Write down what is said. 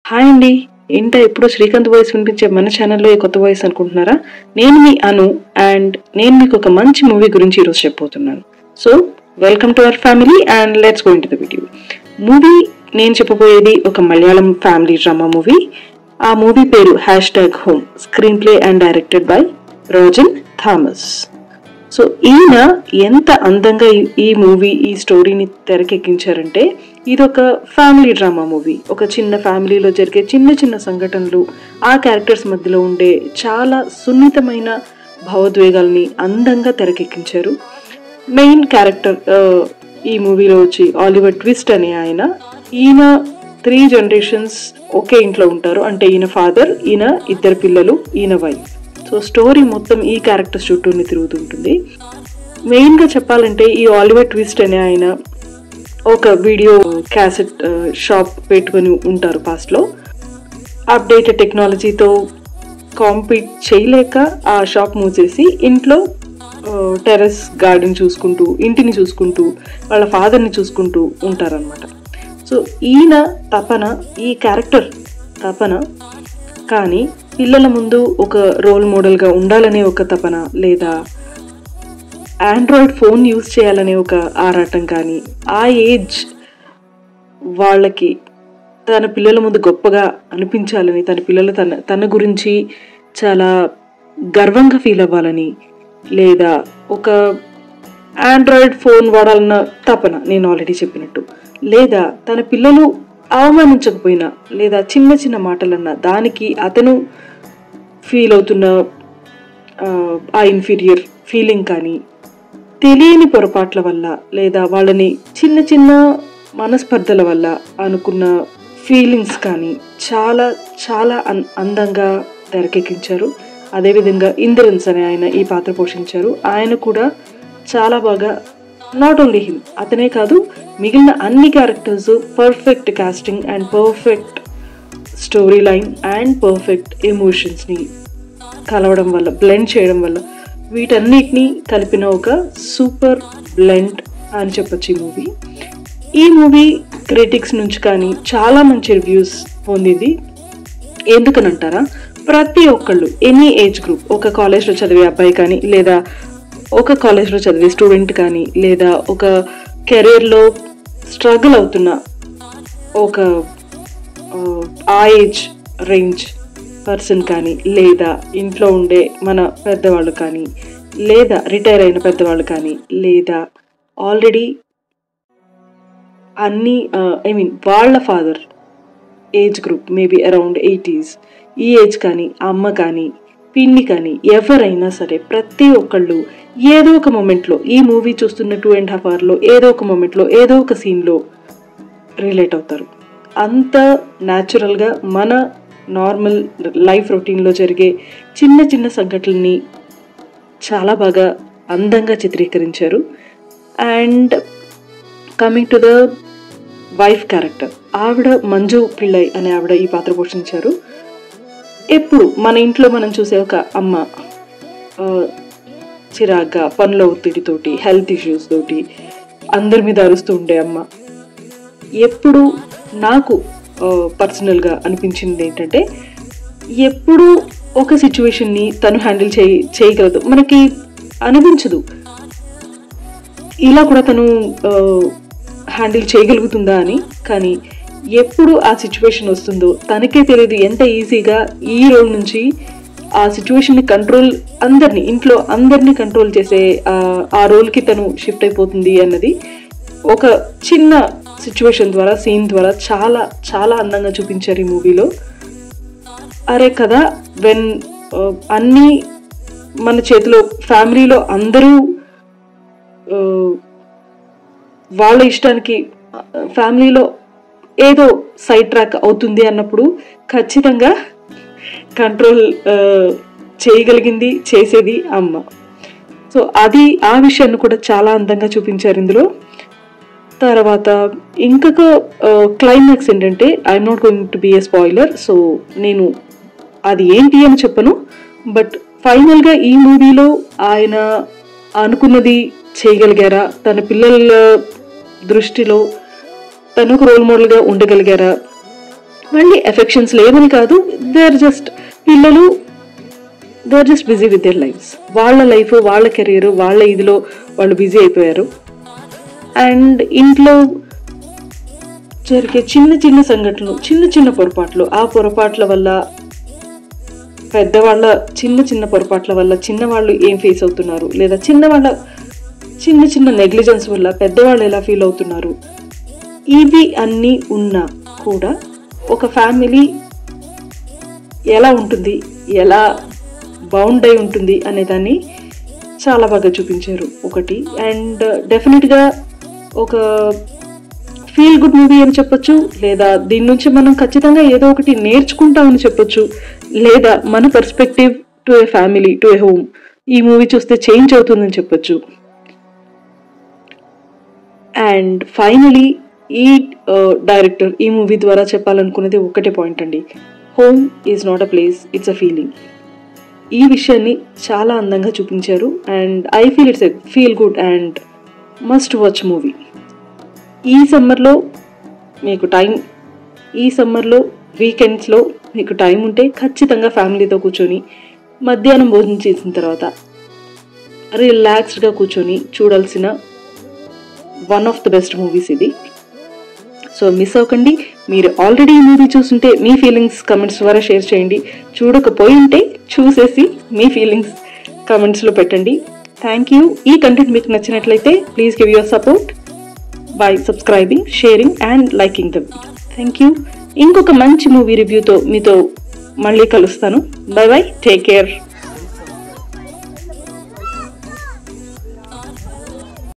hi అండి ఏంటో ఎప్పుడో శ్రీకాంత్ వాయిస్ వినిపించే మన ఛానల్లో ఈ కొత్త వాయిస్ అనుకుంటున్నారా నేను మీ అను అండ్ నేను మీకు ఒక మంచి మూవీ గురించి ఈరోజు చెప్పబోతున్నాను so welcome to our family and let's go into the video movie నేను చెప్పబోయేది ఒక మలయాళం ఫ్యామిలీ డ్రామా మూవీ ఆ మూవీ పేరు hashtag home screenplay and directed by Rojin Thomas so ఈయన ఎంత అందంగా ఈ- ఈ మూవీ ఈ స్టోరీని తెరకెక్కించారంటే ఇది ఒక ఫ్యామిలీ డ్రామా మూవీ ఒక చిన్న ఫ్యామిలీలో జరిగే చిన్న చిన్న సంఘటనలు ఆ క్యారెక్టర్స్ మధ్యలో ఉండే చాలా సున్నితమైన భావోద్వేగాల్ని అందంగా తెరకెక్కించారు మెయిన్ క్యారెక్టర్ ఈ మూవీలో వచ్చి ఆలివర్ ట్విస్ట్ అనే ఆయన ఈయన త్రీ జనరేషన్స్ ఒకే ఇంట్లో ఉంటారు అంటే ఈయన ఫాదర్ ఈయన ఇద్దరు పిల్లలు ఈయన వైఫ్ సో స్టోరీ మొత్తం ఈ క్యారెక్టర్స్ చుట్టూనే తిరుగుతుంటుంది మెయిన్గా చెప్పాలంటే ఈ ఆలివర్ ట్విస్ట్ అనే ఆయన ఒక వీడియో క్యాసెట్ షాప్ పెట్టుకొని ఉంటారు పాస్ట్లో అప్డేటెడ్ టెక్నాలజీతో కాంపీట్ చేయలేక ఆ షాప్ మూసేసి ఇంట్లో టెర్రస్ గార్డెన్ చూసుకుంటూ ఇంటిని చూసుకుంటూ వాళ్ళ ఫాదర్ని చూసుకుంటూ ఉంటారనమాట సో ఈయన తపన ఈ క్యారెక్టర్ తపన కానీ పిల్లల ముందు ఒక రోల్ మోడల్గా ఉండాలనే ఒక తపన లేదా ఆండ్రాయిడ్ ఫోన్ యూజ్ చేయాలనే ఒక ఆరాటం కానీ ఆ ఏజ్ వాళ్ళకి తన పిల్లల ముందు గొప్పగా అనిపించాలని తన పిల్లలు తన తన గురించి చాలా గర్వంగా ఫీల్ అవ్వాలని లేదా ఒక ఆండ్రాయిడ్ ఫోన్ వాడాలన్న తపన నేను ఆల్రెడీ చెప్పినట్టు లేదా తన పిల్లలు అవమానించకపోయినా లేదా చిన్న చిన్న మాటలన్నా దానికి అతను ఫీల్ అవుతున్న ఆ, ఆ ఇన్ఫీరియర్ ఫీలింగ్ కానీ తెలియని పొరపాట్ల వల్ల లేదా వాళ్ళని చిన్న చిన్న మనస్పర్ధల వల్ల అనుకున్న ఫీలింగ్స్ కానీ చాలా చాలా అన్ అందంగా తెరకెక్కించారు అదేవిధంగా ఇంద్రన్స్ అనే ఆయన ఈ పాత్ర పోషించారు ఆయన కూడా చాలా బాగా నాట్ ఓన్లీ హిమ్ అతనే కాదు మిగిలిన అన్ని characters perfect casting and perfect story line and perfect ఎమోషన్స్ని కలవడం వల్ల బ్లెండ్ చేయడం వల్ల వీటన్నిటిని కలిపిన ఒక సూపర్ బ్లెండ్ అని చెప్పొచ్చు ఈ మూవీ ఈ మూవీ క్రిటిక్స్ నుంచి కానీ చాలా మంచి రివ్యూస్ పొందింది ఎందుకనంటారా ప్రతి ఒక్కళ్ళు ఎనీ ఏజ్ గ్రూప్ ఒక కాలేజ్లో చదివే అబ్బాయి కానీ లేదా ఒక కాలేజ్లో చదివే స్టూడెంట్ కానీ లేదా ఒక కెరీర్లో స్ట్రగుల్ అవుతున్న ఒక ఆ, ఆ ఏజ్ రేంజ్ పర్సన్ కానీ లేదా ఇంట్లో ఉండే మన పెద్దవాళ్ళు కానీ లేదా రిటైర్ అయిన పెద్దవాళ్ళు కానీ లేదా ఆల్రెడీ అన్ని ఐ మీన్ వాళ్ళ father age group maybe around eighties ఈ ఏజ్ కానీ అమ్మ కానీ పిన్ని కానీ ఎవరైనా సరే ప్రతి ఒక్కళ్ళు ఏదో ఒక మూమెంట్లో ఈ మూవీ చూస్తున్న టూ అండ్ హాఫ్ అవర్లో ఏదో ఒక మూమెంట్లో ఏదో ఒక సీన్లో రిలేట్ అవుతారు అంత న్యాచురల్గా మన నార్మల్ లైఫ్ రొటీన్లో జరిగే చిన్న చిన్న సంఘటనల్ని చాలా బాగా అందంగా చిత్రీకరించారు and coming to the wife character ఆవిడ మంజు పిళ్ళై అనే ఆవిడ ఈ పాత్ర పోషించారు ఎప్పుడు మన ఇంట్లో మనం చూసే ఒక అమ్మ ఆ, చిరాగ్గా పనుల ఒత్తిడితోటి హెల్త్ ఇష్యూస్ తోటి అందరి మీద అరుస్తూ ఉండే అమ్మ ఎప్పుడు నాకు పర్సనల్గా అనిపించింది ఏంటంటే ఎప్పుడు ఒక సిచ్యువేషన్ని తను హ్యాండిల్ చేయి చేయగలదు మనకి అనిపించదు ఇలా కూడా తను హ్యాండిల్ చేయగలుగుతుందా అని కానీ ఎప్పుడు ఆ సిచ్యువేషన్ వస్తుందో తనకే తెలియదు ఎంత ఈజీగా ఈ రోల్ నుంచి ఆ సిచ్యువేషన్ని కంట్రోల్ అందరినీ ఇంట్లో అందరినీ కంట్రోల్ చేసే ఆ- ఆ రోల్కి తను షిఫ్ట్ అయిపోతుంది అన్నది ఒక చిన్న సిచ్యువేషన్ ద్వారా సీన్ ద్వారా చాలా చాలా అందంగా చూపించారు ఈ మూవీలో అరే కదా వెన్ అన్నీ మన చేతిలో ఫ్యామిలీలో అందరూ ఆ, వాళ్ళ ఇష్టానికి ఫ్యామిలీలో ఏదో సైడ్ ట్రాక్ అవుతుంది అన్నప్పుడు ఖచ్చితంగా కంట్రోల్ చేయగలిగింది చేసేది అమ్మ సో అది ఆ విషయాన్ని కూడా చాలా అందంగా చూపించారు ఇందులో తర్వాత ఇంకొక క్లైమాక్స్ ఏంటంటే I'm not going to be a spoiler so నేను అది ఏంటి అని చెప్పను బట్ ఫైనల్గా ఈ మూవీలో ఆయన అనుకున్నది చేయగలిగారా తన పిల్లల దృష్టిలో తను ఒక రోల్ మోడల్గా ఉండగలిగారా మళ్ళీ ఎఫెక్షన్స్ లేవని కాదు దే ఆర్ జస్ట్ పిల్లలు they are just busy with their lives వాళ్ళ లైఫ్ వాళ్ళ కెరీర్ వాళ్ళ ఇదిలో వాళ్ళు బిజీ అయిపోయారు అండ్ ఇంట్లో జరిగే చిన్న చిన్న సంఘటనలు చిన్న చిన్న పొరపాట్లు ఆ పొరపాట్ల వల్ల పెద్దవాళ్ళ చిన్న చిన్న పొరపాట్ల వల్ల చిన్నవాళ్ళు ఏం ఫేస్ అవుతున్నారు లేదా చిన్నవాళ్ళ చిన్న చిన్న నెగ్లిజెన్స్ వల్ల పెద్దవాళ్ళు ఎలా ఫీల్ అవుతున్నారు ఇవి అన్నీ ఉన్నా కూడా ఒక ఫ్యామిలీ ఎలా ఉంటుంది ఎలా బౌండ్ అయి ఉంటుంది అనే దాన్ని చాలా బాగా చూపించారు ఒకటి అండ్ డెఫినెట్గా ఒక ఫీల్ గుడ్ మూవీ అని చెప్పొచ్చు లేదా దీని నుంచి మనం ఖచ్చితంగా ఏదో ఒకటి నేర్చుకుంటామని చెప్పొచ్చు లేదా మన perspective to a family to a home ఈ మూవీ చూస్తే చేంజ్ అవుతుందని చెప్పొచ్చు అండ్ ఫైనలీ ఈ డైరెక్టర్ ఈ మూవీ ద్వారా చెప్పాలనుకున్నది ఒకటే పాయింట్ అండి home is not a place it's a feeling ఈ విషయాన్ని చాలా అందంగా చూపించారు and I feel it's a feel good and must watch movie ఈ సమ్మర్లో మీకు టైం ఈ సమ్మర్లో వీకెండ్స్లో మీకు టైం ఉంటే ఖచ్చితంగా ఫ్యామిలీతో కూర్చొని మధ్యాహ్నం భోజనం చేసిన తర్వాత రిలాక్స్డ్గా కూర్చొని చూడాల్సిన one of the best movies ఇది సో మిస్ అవ్వకండి మీరు ఆల్రెడీ ఈ మూవీ చూస్తుంటే మీ ఫీలింగ్స్ కమెంట్స్ ద్వారా షేర్ చేయండి చూడకపోయి ఉంటే చూసేసి మీ ఫీలింగ్స్ కమెంట్స్లో పెట్టండి థ్యాంక్ యూ ఈ కంటెంట్ మీకు నచ్చినట్లయితే please give your support by subscribing sharing and liking the thank you ఇంకొక మంచి మూవీ రివ్యూతో మీతో మళ్ళీ కలుస్తాను బై బై టేక్ కేర్